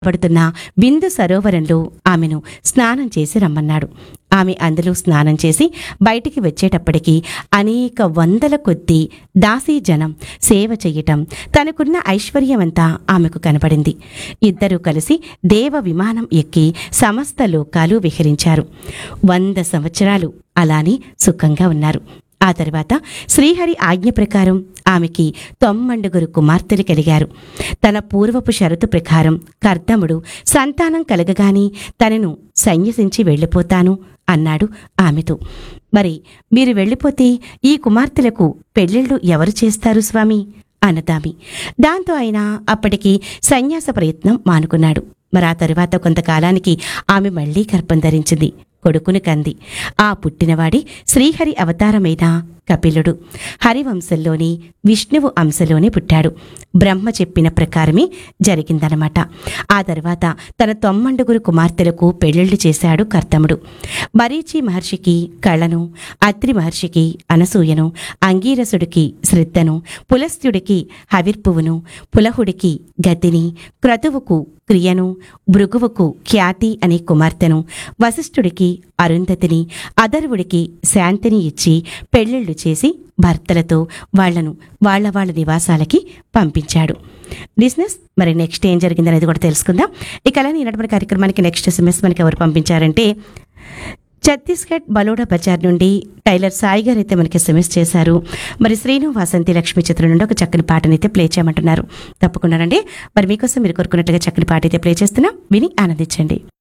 పడుతున్న బిందు సరోవరంలో ఆమెను స్నానం చేసి రమ్మన్నాడు ఆమె అందులో స్నానం చేసి బయటికి వచ్చేటప్పటికి అనేక వందల కొద్దీ దాసీ జనం సేవ చెయ్యటం తనకున్న ఐశ్వర్యమంతా ఆమెకు కనపడింది ఇద్దరూ కలిసి దేవ విమానం ఎక్కి సమస్త లోకాలు విహరించారు వంద సంవత్సరాలు అలానే సుఖంగా ఉన్నారు ఆ తర్వాత శ్రీహరి ఆజ్ఞ ప్రకారం ఆమెకి తొమ్మండుగురు కుమార్తెలు కలిగారు తన పూర్వపు షరతు ప్రకారం కర్దముడు సంతానం కలగగానే తనను సన్యసించి వెళ్ళిపోతాను అన్నాడు ఆమెతో మరి మీరు వెళ్ళిపోతే ఈ కుమార్తెలకు పెళ్ళిళ్ళు ఎవరు చేస్తారు స్వామి అన్నదామి దాంతో ఆయన అప్పటికి సన్యాస ప్రయత్నం మానుకున్నాడు మరి ఆ తరువాత కొంతకాలానికి ఆమె మళ్లీ గర్భం ధరించింది కొడుకుని కంది ఆ పుట్టినవాడి శ్రీహరి అవతారమైన కపిలుడు హరివంశంలోని విష్ణువు అంశలోనే పుట్టాడు బ్రహ్మ చెప్పిన ప్రకారమే జరిగిందనమాట ఆ తర్వాత తన తొమ్మండుగురు కుమార్తెలకు పెళ్లిళ్లు చేశాడు కర్తముడు మరీచి మహర్షికి కళను అత్రి మహర్షికి అనసూయను అంగీరసుడికి శ్రద్ధను పులస్త్యుడికి హవిర్పువును పులహుడికి గతిని క్రతువుకు క్రియను భృగువుకు ఖ్యాతి అనే కుమార్తెను వశిష్ఠుడికి అరుంధతిని అధర్వుడికి శాంతిని ఇచ్చి పెళ్లిళ్లు చేసి భర్తలతో వాళ్లను వాళ్ళ వాళ్ళ నివాసాలకి పంపించాడు బిజినెస్ మరి నెక్స్ట్ ఏం జరిగిందనేది కూడా తెలుసుకుందాం ఇక అలానే ఈనాటి కార్యక్రమానికి నెక్స్ట్ ఎస్ఎంఎస్ మనకి ఎవరు పంపించారంటే ఛత్తీస్గఢ్ బలోడా బజార్ నుండి టైలర్ సాయి గారు అయితే మనకి ఎస్ఎంఎస్ చేశారు మరి శ్రీను వాసంతి లక్ష్మి చిత్రం నుండి ఒక చక్కని పాటని అయితే ప్లే చేయమంటున్నారు తప్పకుండానండి మరి మీకోసం మీరు కోరుకున్నట్టుగా చక్కని పాట అయితే ప్లే చేస్తున్నాం విని ఆనందించండి